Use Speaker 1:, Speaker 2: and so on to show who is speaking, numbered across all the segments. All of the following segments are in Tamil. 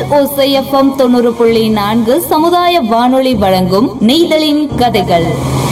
Speaker 1: ஓசைஎஃப்எம் தொண்ணூறு புள்ளி நான்கு சமுதாய வானொலி வழங்கும் நெய்தலின் கதைகள்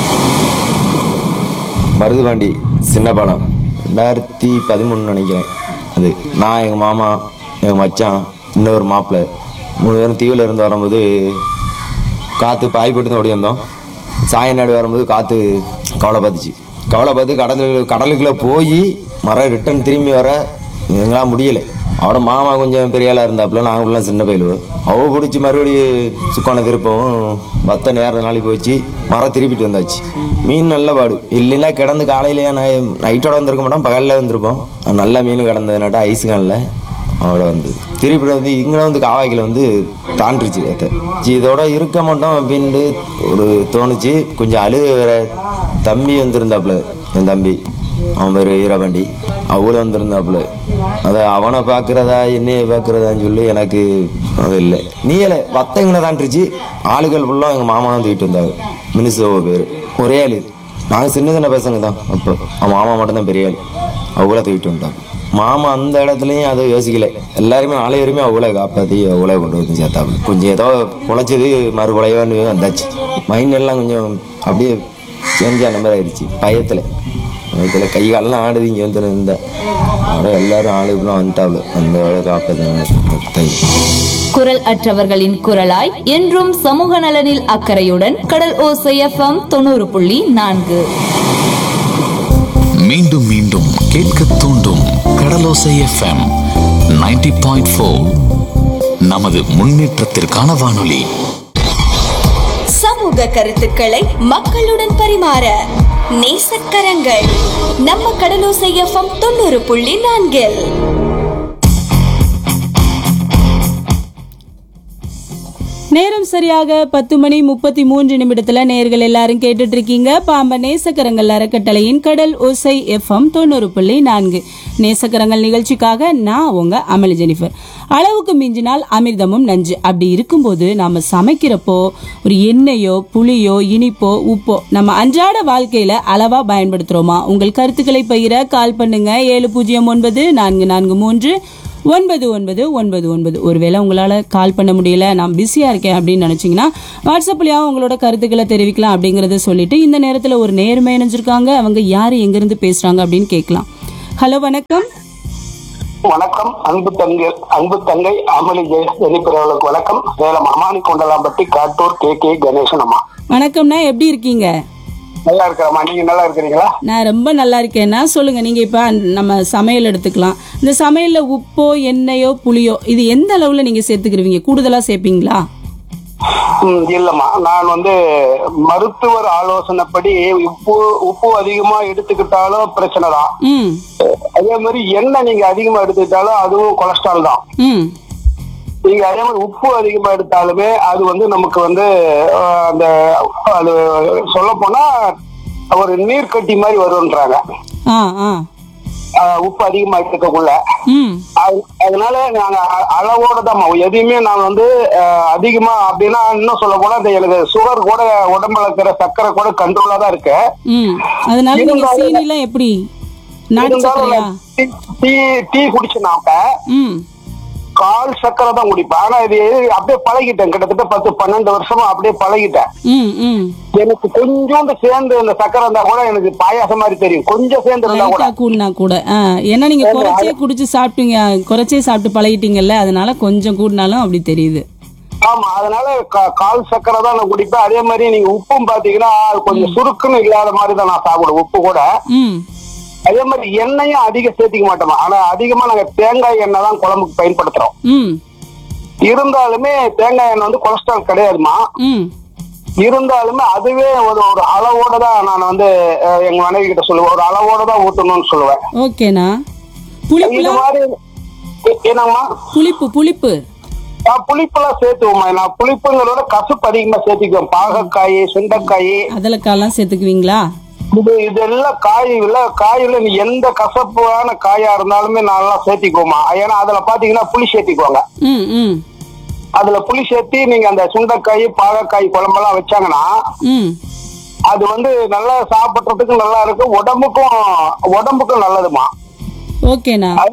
Speaker 2: மருதுபாண்டி சின்ன பாலம் ரெண்டாயிரத்தி பதிமூணு நினைக்கிறேன் அது நான் எங்கள் மாமா எங்கள் மச்சான் இன்னொரு மாப்பிள்ளை மூணு பேரும் தீவில் இருந்து வரும்போது காற்று பாய் போட்டு தான் ஓடி வந்தோம் சாயநாடு வரும்போது காற்று கவலை பார்த்துச்சு கவலை பார்த்து கடல் கடலுக்குள்ளே போய் மரம் ரிட்டன் திரும்பி வர எங்களால் முடியலை அவட மாமா கொஞ்சம் பெரிய ஆளாக இருந்தாப்புல நாங்களாம் சின்ன பயிலுவோம் அவ பிடிச்சி மறுபடியும் சுக்கான திருப்பவும் பத்த நேரம் நாளைக்கு போச்சு மரம் திருப்பிட்டு வந்தாச்சு மீன் நல்ல பாடு இல்லைன்னா கிடந்து காலையிலேயே நான் நைட்டோட வந்திருக்க மாட்டோம் பகலில் வந்திருப்போம் அது நல்ல மீன் கிடந்ததுனாட்டா ஐஸ் கானில் அவ்வளோ வந்து திருப்பி வந்து இங்கே வந்து காவாய்க்கில் வந்து தாண்டிருச்சு அத்தை. சரி, இதோட இருக்க மாட்டோம் அப்படின்ட்டு ஒரு தோணுச்சு கொஞ்சம் அழுக வேற தம்பி வந்திருந்தாப்புல என் தம்பி அவன் பேர் வீரபாண்டி அவளும் வந்திருந்தாப்புல அதை அவனை பார்க்குறதா என்னைய பார்க்குறதான்னு சொல்லி எனக்கு அது இல்லை நீல வத்தங்களை தாண்டிருச்சு ஆளுகள் ஃபுல்லாக எங்கள் மாமா தான் தூக்கிட்டு வந்தாங்க மினிசோ பேர் ஒரே ஆளு நாங்கள் சின்ன சின்ன பசங்க தான் அப்போ அவன் மாமா மட்டும்தான் பெரிய ஆள் அவளை தூக்கிட்டு வந்துட்டாங்க மாமா அந்த இடத்துலையும் அதை யோசிக்கல எல்லாருமே நாலு பேருமே அவளை காப்பாற்றி அவளை கொண்டு வந்து சேர்த்தாப்புல கொஞ்சம் ஏதோ குழைச்சது மறுபழையான்னு வந்தாச்சு மைண்ட் எல்லாம் கொஞ்சம் அப்படியே சேஞ்ச் ஆன மாதிரி ஆயிடுச்சு பயத்தில் பயத்தில் கை காலெல்லாம் ஆடுது இங்கே வந்து இருந்தேன் அப்புறம் எல்லாரும் ஆளுக்குலாம் வந்துட்டாப்புல அந்த வேலை காப்பாற்ற
Speaker 1: குரல் அற்றவர்களின் குரலாய் என்றும் சமூக நலனில் அக்கறையுடன் கடல் ஓசைஎஃப்எம் தொண்ணூறு புள்ளி நான்கு
Speaker 3: மீண்டும் மீண்டும் கேட்க தூண்டும் கடலோசை எஃப்எம் 90.4 பாயிண்ட் நமது முன்னேற்றத்திற்கான வானொலி
Speaker 4: சமூக கருத்துக்களை மக்களுடன் பரிமாற நேசக்கரங்கள் நம்ம கடலோசை எஃப்எம் தொண்ணூறு புள்ளி நான்கில்
Speaker 5: நேரம் சரியாக பத்து மணி முப்பத்தி மூன்று நிமிடத்துல நேர்கள் எல்லாரும் கேட்டுட்டு இருக்கீங்க பாம்ப நேசக்கரங்கள் அறக்கட்டளையின் கடல் ஓசை எஃப்எம் தொண்ணூறு புள்ளி நான்கு நேசக்கரங்கள் நிகழ்ச்சிக்காக நான் உங்க அமளி ஜெனிஃபர் அளவுக்கு மிஞ்சினால் அமிர்தமும் நஞ்சு அப்படி இருக்கும்போது நாம சமைக்கிறப்போ ஒரு எண்ணெயோ புளியோ இனிப்போ உப்போ நம்ம அன்றாட வாழ்க்கையில அளவா பயன்படுத்துறோமா உங்கள் கருத்துக்களை பகிர கால் பண்ணுங்க ஏழு பூஜ்ஜியம் ஒன்பது நான்கு நான்கு மூன்று ஒன்பது ஒன்பது ஒன்பது ஒன்பது ஒருவேளை உங்களால் கால் பண்ண முடியல நான் பிஸியாக இருக்கேன் அப்படின்னு நினச்சிங்கன்னா வாட்ஸ்அப்லையாவும் உங்களோட கருத்துக்களை தெரிவிக்கலாம் அப்படிங்கிறத சொல்லிட்டு இந்த நேரத்தில் ஒரு நேர்மை இணைஞ்சிருக்காங்க அவங்க யார் எங்கேருந்து பேசுகிறாங்க அப்படின்னு கேட்கலாம் ஹலோ வணக்கம்
Speaker 6: வணக்கம் அன்பு தங்கை அன்பு தங்கை அமளி ஜெனிப்பிரவர்களுக்கு வணக்கம் சேலம் அமானி கொண்டலாம்பட்டி காட்டூர் கே கே கணேசன் அம்மா
Speaker 5: வணக்கம்ண்ணா எப்படி இருக்கீங்க
Speaker 6: நல்லா இருக்கிறம்மா நீங்க நல்லா இருக்கிறீங்களா
Speaker 5: நான் ரொம்ப நல்லா இருக்கேன்னா சொல்லுங்க நீங்க இப்ப நம்ம சமையல் எடுத்துக்கலாம் இந்த சமையல்ல உப்போ எண்ணெயோ புளியோ இது எந்த அளவுல நீங்க சேர்த்துக்கிருவீங்க கூடுதலா சேர்ப்பீங்களா
Speaker 6: ம், இல்லம்மா நான் வந்து மருத்துவர் ஆலோசனைப்படி உப்பு உப்பு அதிகமா எடுத்துக்கிட்டாலும் பிரச்சனை தான்
Speaker 5: ம்
Speaker 6: அதே மாதிரி எண்ணெய் நீங்க அதிகமா எடுத்துக்கிட்டாலும் அதுவும் கொலஸ்ட்ரால் தான்
Speaker 5: ம்
Speaker 6: நீங்க அதே மாதிரி உப்பு அதிகமா எடுத்தாலுமே அது வந்து நமக்கு வந்து அஹ், அந்த அது சொல்ல போனா ஒரு நீர் கட்டி மாதிரி வரும்ன்றாங்க
Speaker 5: ஆ ஆ
Speaker 6: அஹ், உப்பு அதிகமா எடுத்துக்கக்குள்ள
Speaker 5: ம்
Speaker 6: அது- அதனால நாங்க அ- அளவோட தான் எதையுமே நான் வந்து அஹ், அதிகமா அப்படின்னா இன்னும் சொல்ல போனா இந்த எனக்கு சுகர் கூட உடம்புல இருக்கிற சர்க்கரை கூட கண்ட்ரோலா தான் இருக்கு
Speaker 5: ம் அதனால நீங்க
Speaker 6: இருந்தாலும்
Speaker 5: சீனிலாம் எப்படி நாட்டு
Speaker 6: இருந்தாலும்
Speaker 5: சக்கரையா
Speaker 6: நான் டீ- டீ டீ குடிச்சனாப்ப
Speaker 5: ம்
Speaker 6: கால் சக்கரை தான் குடிப்பேன் ஆனா இது அப்படியே பழகிட்டேன் கிட்டத்தட்ட பத்து பன்னெண்டு வருஷமா அப்படியே பழகிட்டேன்
Speaker 5: ம் ம்
Speaker 6: எனக்கு கொஞ்சோண்டு சேர்ந்து இந்த சக்கரை இருந்தா கூட எனக்கு பாயாசம் மாதிரி தெரியும் கொஞ்சம் சேர்ந்து இருந்தா கூட
Speaker 5: லைட்டா கூடினா கூட ஆ ஏன்னா நீங்க குறைச்சே குடிச்சு சாப்பிட்டீங்க குறைச்சே சாப்பிட்டு பழகிட்டீங்கல்ல அதனால கொஞ்சம் கூடினாலும் அப்படி தெரியுது
Speaker 6: ஆமா அதனால கா- கால் சக்கரை தான் நான் குடிப்பேன் அதே மாதிரி நீங்க உப்பும் பாத்தீங்கன்னா அது கொஞ்சம் சுருக்குன்னு இல்லாத மாதிரி தான் நான் சாப்பிடுவேன் உப்பு கூட
Speaker 5: ம்
Speaker 6: அதே மாதிரி எண்ணெயும் அதிகம் சேர்த்திக்க மாட்டோமா ஆனா அதிகமா நாங்க தேங்காய் எண்ணெய் தான் குழம்புக்கு பயன்படுத்துறோம்
Speaker 5: ம்
Speaker 6: இருந்தாலுமே தேங்காய் எண்ணெய் வந்து கொலஸ்ட்ரால் கிடையாதுமா
Speaker 5: ம்
Speaker 6: இருந்தாலுமே அதுவே ஒரு ஒரு அளவோட தான் நான் வந்து அஹ், எங்க மனைவி கிட்ட சொல்லுவேன் ஒரு அளவோட தான் ஊத்தணும்னு சொல்லுவேன்
Speaker 5: ஓகேண்ணா
Speaker 6: இது
Speaker 5: புளிப்புலாம்
Speaker 6: மாதிரி எ- என்னம்மா
Speaker 5: புளிப்பு புளிப்பு
Speaker 6: நான் புளிப்பெல்லாம் சேர்த்துவோம்மா நான் புளிப்புங்கிறத கசப்பு அதிகமா சேர்த்திக்குவேன் பாகக்காய் சுண்டைக்காய்
Speaker 5: அதலக்காலாம் சேர்த்துக்குவீங்களா
Speaker 6: இது இதெல்லாம் காயில காயில நீ எந்த கசப்பான காயா இருந்தாலுமே நல்லா சேர்த்திக்குவோமா ஏன்னா அதுல பாத்தீங்கன்னா புளி சேர்த்திக்குவாங்க
Speaker 5: ம் ம்
Speaker 6: அதுல புளி சேர்த்தி நீங்க அந்த சுண்டைக்காய் பாகக்காய் குழம்பெல்லாம் வச்சாங்கன்னா
Speaker 5: ம்
Speaker 6: அது வந்து நல்லா சாப்பிட்றதுக்கு நல்லா இருக்கும் உடம்புக்கும் உடம்புக்கும் நல்லதுமா
Speaker 5: ஓகேண்ணா
Speaker 6: அது-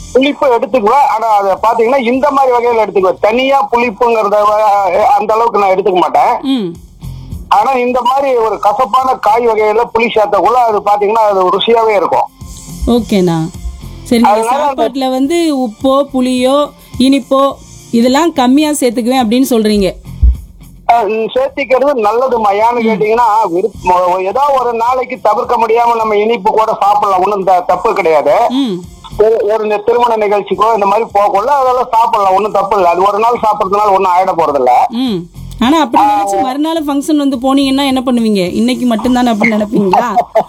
Speaker 6: புளிப்பு எடுத்துக்குவேன் ஆனா அதை பாத்தீங்கன்னா இந்த மாதிரி வகையில எடுத்துக்குவேன் தனியா புளிப்புங்கிறத வ- அந்த அளவுக்கு நான் எடுத்துக்க மாட்டேன்
Speaker 5: ம்
Speaker 6: ஆனா இந்த மாதிரி ஒரு கசப்பான காய் வகையில புளி சேர்த்தக்குள்ள அது பாத்தீங்கன்னா அது ருசியாவே இருக்கும்
Speaker 5: ஓகேண்ணா சரி நீங்க
Speaker 6: அதனால அந்த-
Speaker 5: சாப்பாட்டுல வந்து உப்போ புளியோ இனிப்போ இதெல்லாம் கம்மியா சேர்த்துக்குவேன் அப்படின்னு சொல்றீங்க
Speaker 6: அஹ் சேர்த்திக்கிறது நல்லதுமா ஏன்னு கேட்டீங்கன்னா விருப்ப- ஏதோ ஒரு நாளைக்கு தவிர்க்க முடியாம நம்ம இனிப்பு கூட சாப்பிடலாம் ஒண்ணும் த- தப்பு கிடையாது
Speaker 5: ம்
Speaker 6: ஒரு- ஒரு இந்த திருமண நிகழ்ச்சிக்கோ இந்த மாதிரி போகக்குள்ள அதெல்லாம் சாப்பிடலாம் ஒண்ணும் தப்பு இல்லை அது ஒரு நாள் சாப்பிடறதுனால ஒண்ணும் ஆயிட போறது இல்ல
Speaker 5: ம் ஆனா அப்படி நினைச்சு மறுநாள் ஃபங்க்ஷன் வந்து போனீங்கன்னா என்ன பண்ணுவீங்க இன்னைக்கு மட்டும்தானே அப்படின்னு நினைப்பீங்களா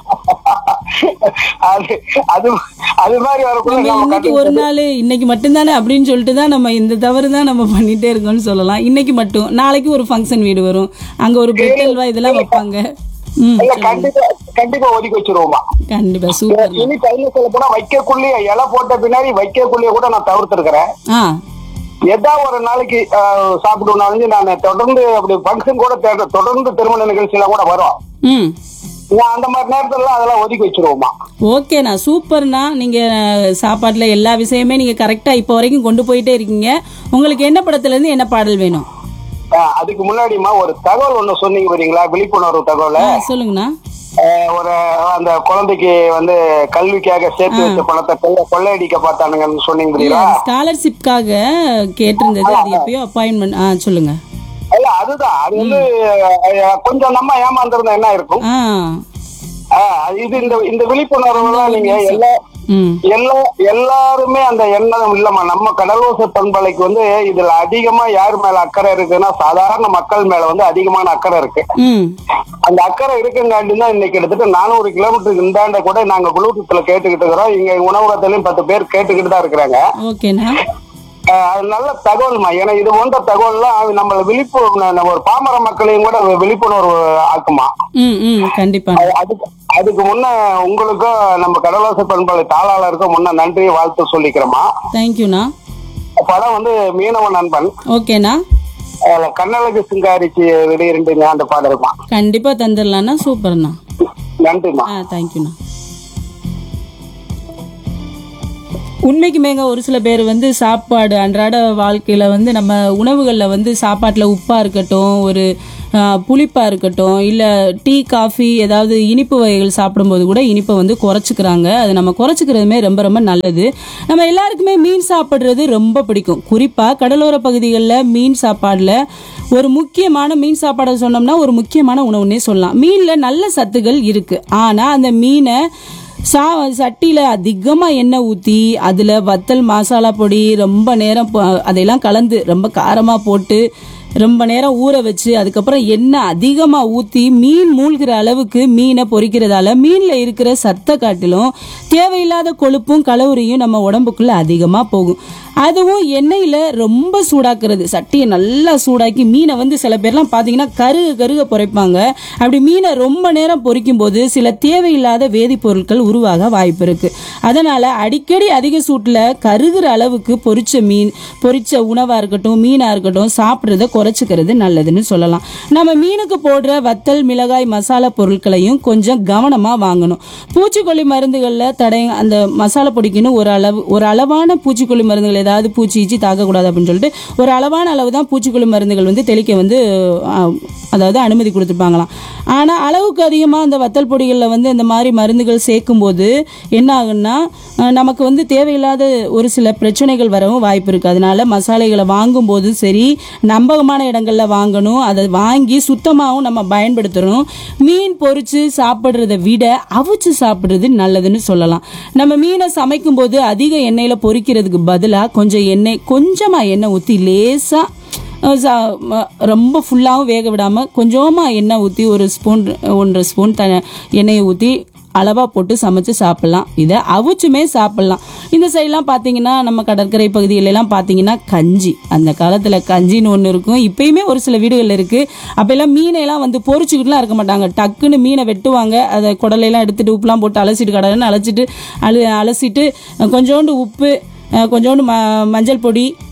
Speaker 6: அது அது அது மாதிரி வரக்குள்ள
Speaker 5: நம்ம
Speaker 6: நம்ம
Speaker 5: இன்னைக்கு ஒரு நாள் இன்னைக்கு மட்டும்தானே அப்படின்னு சொல்லிட்டு தான் நம்ம இந்த தவறு தான் நம்ம பண்ணிட்டே இருக்கோம்னு சொல்லலாம் இன்னைக்கு மட்டும் நாளைக்கு ஒரு ஃபங்க்ஷன் வீடு வரும் அங்க ஒரு பெட் அல்வா இதெல்லாம் வைப்பாங்க ம்
Speaker 6: இல்ல கண்டிப்பா கண்டிப்பா ஒதுக்கி வச்சிருவோமா
Speaker 5: கண்டிப்பா சூப்பர்
Speaker 6: இனி கையில சொல்ல போனா வைக்கக்குள்ளேயே இலை போட்ட பின்னாடி வைக்கக்குள்ளேயே கூட நான் தவிர்த்திருக்கிறேன்
Speaker 5: ஆ
Speaker 6: ஏதா ஒரு நாளைக்கு ஆஹ், சாப்பிடுனாலும் நான் தொடர்ந்து அப்படி ஃபங்க்ஷன் கூட தே- தொடர்ந்து திருமண நிகழ்ச்சியில கூட வரும்
Speaker 5: ம்
Speaker 6: நான் அந்த மாதிரி நேரத்துல அதெல்லாம் ஒதுக்கி வச்சிருவோமா
Speaker 5: ஓகேண்ணா சூப்பர்ண்ணா நீங்க அஹ், சாப்பாட்டுல எல்லா விஷயமே நீங்க கரெக்டா இப்போ வரைக்கும் கொண்டு போயிட்டே இருக்கீங்க உங்களுக்கு என்ன படத்துல இருந்து என்ன பாடல் வேணும்
Speaker 6: ஆஹ், அதுக்கு முன்னாடிமா ஒரு தகவல் ஒண்ணு சொன்னீங்க பாத்தீங்களா விழிப்புணர்வு தகவல்
Speaker 5: ஆ, சொல்லுங்கண்ணா
Speaker 6: ஆஹ், ஒரு அந்த குழந்தைக்கு வந்து கல்விக்காக சேர்த்து வச்ச பணத்தை கொள்ளை கொள்ளையடிக்க பார்த்தானுங்கன்னு சொன்னீங்க பாத்தீங்களா
Speaker 5: ஸ்காலர்ஷிப்காக கேட்டிருந்தது அது எப்பயோ அப்பாயின்மெண்ட் ஆ சொல்லுங்க
Speaker 6: இல்ல அதுதான் அது வந்து ஆஹ், கொஞ்சம் நம்ம ஏமாந்துருந்தா என்ன இருக்கும்
Speaker 5: ஆ
Speaker 6: ஆஹ், இது இந்த இந்த விழிப்புணர்வு எல்லாம் நீங்க எல்லா
Speaker 5: ம்
Speaker 6: எல்லா எல்லாருமே அந்த எண்ணம் இல்லம்மா நம்ம கடலோச பண்பலைக்கு வந்து இதுல அதிகமா யார் மேல அக்கறை இருக்குன்னா சாதாரண மக்கள் மேல வந்து அதிகமான அக்கறை இருக்கு
Speaker 5: ம்
Speaker 6: அந்த அக்கறை இருக்குங்காண்டி தான் இன்னைக்கு கிட்டத்தட்ட நானூறு கிலோமீட்டருக்கு இந்தாண்ட கூட நாங்க ப்ளூடூத்ல கேட்டுக்கிட்டு இருக்கிறோம் இங்க உணவகத்திலயும் பத்து பேர் கேட்டுக்கிட்டு தான் இருக்கிறாங்க
Speaker 5: ஓகேண்ணா
Speaker 6: ஆஹ் அது நல்ல தகவல்மா ஏன்னா இது போன்ற தகவல்லாம் நம்மள விழிப்பு நம்ம ஒரு பாமர மக்களையும் கூட விழிப்புணர்வு ஆக்குமா
Speaker 5: ம் ம் கண்டிப்பா
Speaker 6: அது- அதுக்கு அதுக்கு முன்ன உங்களுக்கும் நம்ம கடலோச பண்பலை தாளாளருக்கும் முன்ன நன்றி வாழ்த்து சொல்லிக்கிறோமா
Speaker 5: தேங்க்யூண்ணா
Speaker 6: படம் வந்து மீனவ நண்பன்
Speaker 5: ஓகேண்ணா
Speaker 6: அதுல கண்ணழகு சிங்காரிச்சு வெளியிருந்து அந்த பாடம் இருக்குமா
Speaker 5: கண்டிப்பா தந்துடலாண்ணா சூப்பர்ண்ணா
Speaker 6: நன்றிமா
Speaker 5: ஆ தேங்க்யூண்ணா உண்மைக்குமேங்க ஒரு சில பேர் வந்து சாப்பாடு அன்றாட வாழ்க்கையில வந்து நம்ம உணவுகள்ல வந்து சாப்பாட்டுல உப்பா இருக்கட்டும் ஒரு ஆ, புளிப்பா இருக்கட்டும் இல்ல டீ காஃபி ஏதாவது இனிப்பு வகைகள் சாப்பிடும்போது கூட இனிப்பை வந்து குறைச்சிக்கிறாங்க அது நம்ம குறைச்சிக்கிறதுமே ரொம்ப ரொம்ப நல்லது நம்ம எல்லாருக்குமே மீன் சாப்பிடுறது ரொம்ப பிடிக்கும் குறிப்பா கடலோர பகுதிகளில் மீன் சாப்பாடுல ஒரு முக்கியமான மீன் சாப்பாடை சொன்னோம்னா ஒரு முக்கியமான உணவுன்னே சொல்லலாம் மீன்ல நல்ல சத்துகள் இருக்கு ஆனா அந்த மீனை சா சட்டியில் அதிகமாக எண்ணெய் ஊற்றி அதில் வத்தல் மசாலா பொடி ரொம்ப நேரம் ப- அதையெல்லாம் கலந்து ரொம்ப காரமாக போட்டு ரொம்ப நேரம் ஊற வச்சு அதுக்கப்புறம் எண்ணெய் அதிகமாக ஊற்றி மீன் மூழ்கிற அளவுக்கு மீனை பொரிக்கிறதால மீனில் இருக்கிற சத்தை காட்டிலும் தேவையில்லாத கொழுப்பும் கலோரியும் நம்ம உடம்புக்குள்ள அதிகமாக போகும் அதுவும் எண்ணெயில் ரொம்ப சூடாக்குறது சட்டியை நல்லா சூடாக்கி மீனை வந்து சில பேர்லாம் பார்த்தீங்கன்னா கருக கருக பொறைப்பாங்க அப்படி மீனை ரொம்ப நேரம் பொரிக்கும் போது சில தேவையில்லாத வேதிப்பொருட்கள் உருவாக வாய்ப்பு இருக்கு அதனால அடிக்கடி அதிக சூட்டில் கருகிற அளவுக்கு பொரிச்ச மீன் பொரிச்ச உணவா இருக்கட்டும் மீனா இருக்கட்டும் சாப்பிட்றத குறைச்சிக்கிறது நல்லதுன்னு சொல்லலாம் நம்ம மீனுக்கு போடுற வத்தல் மிளகாய் மசாலா பொருட்களையும் கொஞ்சம் கவனமா வாங்கணும் பூச்சிக்கொல்லி மருந்துகளில் தடை அந்த மசாலா பொடிக்குன்னு ஒரு அளவு ஒரு அளவான பூச்சிக்கொல்லி மருந்துகள் ஏதாவது பூச்சி ஈச்சி தாக்கக்கூடாது அப்படின்னு சொல்லிட்டு ஒரு அளவான அளவு தான் பூச்சிக்கொல்லி மருந்துகள் வந்து தெளிக்க வந்து ஆ, அதாவது அனுமதி கொடுத்துருப்பாங்களாம் ஆனால் அளவுக்கு அதிகமாக அந்த வத்தல் பொடிகளில் வந்து இந்த மாதிரி மருந்துகள் சேர்க்கும்போது என்ன ஆகுன்னா அஹ், நமக்கு வந்து தேவையில்லாத ஒரு சில பிரச்சனைகள் வரவும் வாய்ப்பு இருக்குது அதனால மசாலைகளை வாங்கும்போது சரி நம்பகமான இடங்கள்ல வாங்கணும் அதை வாங்கி சுத்தமாகவும் நம்ம பயன்படுத்தணும் மீன் பொரிச்சு சாப்பிட்றத விட அவிச்சு சாப்பிட்றது நல்லதுன்னு சொல்லலாம் நம்ம மீனை சமைக்கும் போது அதிக எண்ணெயில் பொரிக்கிறதுக்கு பதிலாக கொஞ்சம் எண்ணெய் கொஞ்சமாக எண்ணெய் ஊற்றி லேசாக அஹ் சா- ம- ரொம்ப ஃபுல்லாகவும் வேக விடாமல் கொஞ்சமாக எண்ணெய் ஊற்றி ஒரு ஸ்பூன் ஒன்றரை ஸ்பூன் த எண்ணெயை ஊற்றி அளவாக போட்டு சமைச்சு சாப்பிட்லாம் இதை அவிச்சுமே சாப்பிட்லாம் இந்த சைட்லாம் பார்த்தீங்கன்னா நம்ம கடற்கரை பகுதிகளெல்லாம் பார்த்தீங்கன்னா கஞ்சி அந்த காலத்தில் கஞ்சின்னு ஒன்று இருக்கும் இப்பயுமே ஒரு சில வீடுகள் இருக்குது அப்போல்லாம் மீனையெல்லாம் வந்து பொரிச்சுக்கிட்டுலாம் இருக்க மாட்டாங்க டக்குன்னு மீனை வெட்டுவாங்க அதை குடலையெல்லாம் எடுத்துட்டு உப்புலாம் போட்டு அலசிட்டு கடன்னு அலசிட்டு அலு அலசிட்டு அஹ் கொஞ்சோண்டு உப்பு அஹ் கொஞ்சோண்டு ம மஞ்சள் பொடி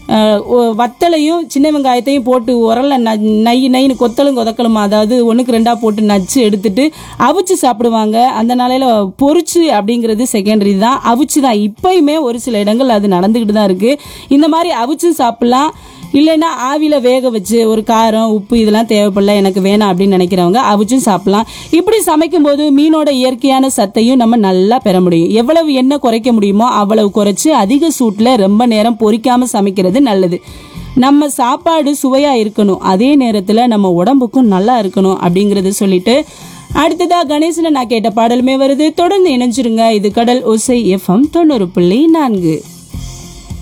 Speaker 5: அஹ், ஒ- வத்தலையும் சின்ன வெங்காயத்தையும் போட்டு உரல்ல ந நை நைன்னு கொத்தலும் கொதக்கலுமா அதாவது ஒன்றுக்கு ரெண்டா போட்டு நச்சு எடுத்துட்டு அவிச்சு சாப்பிடுவாங்க அந்த நாளையில பொரிச்சு அப்படிங்கிறது செகண்டரி தான் அவிச்சு தான் இப்பயுமே ஒரு சில இடங்கள் அது நடந்துக்கிட்டு தான் இருக்கு இந்த மாதிரி அவிச்சு சாப்பிடலாம் இல்லைன்னா ஆவியில் வேக வச்சு ஒரு காரம் உப்பு இதெல்லாம் தேவைப்படல எனக்கு வேணாம் அப்படின்னு நினைக்கிறவங்க அவிச்சும் சாப்பிடலாம் இப்படி சமைக்கும்போது மீனோட இயற்கையான சத்தையும் நம்ம நல்லா பெற முடியும் எவ்வளவு எண்ணெய் குறைக்க முடியுமோ அவ்வளவு குறைச்சு அதிக சூட்டில் ரொம்ப நேரம் பொரிக்காம சமைக்கிறது நல்லது நம்ம சாப்பாடு சுவையா இருக்கணும் அதே நேரத்தில் நம்ம உடம்புக்கும் நல்லா இருக்கணும் அப்படிங்கறத சொல்லிட்டு அடுத்ததா கணேசனை நான் கேட்ட பாடலுமே வருது தொடர்ந்து இணைஞ்சிருங்க இது கடல் ஓசை எஃப்எம் தொண்ணூறு புள்ளி நான்கு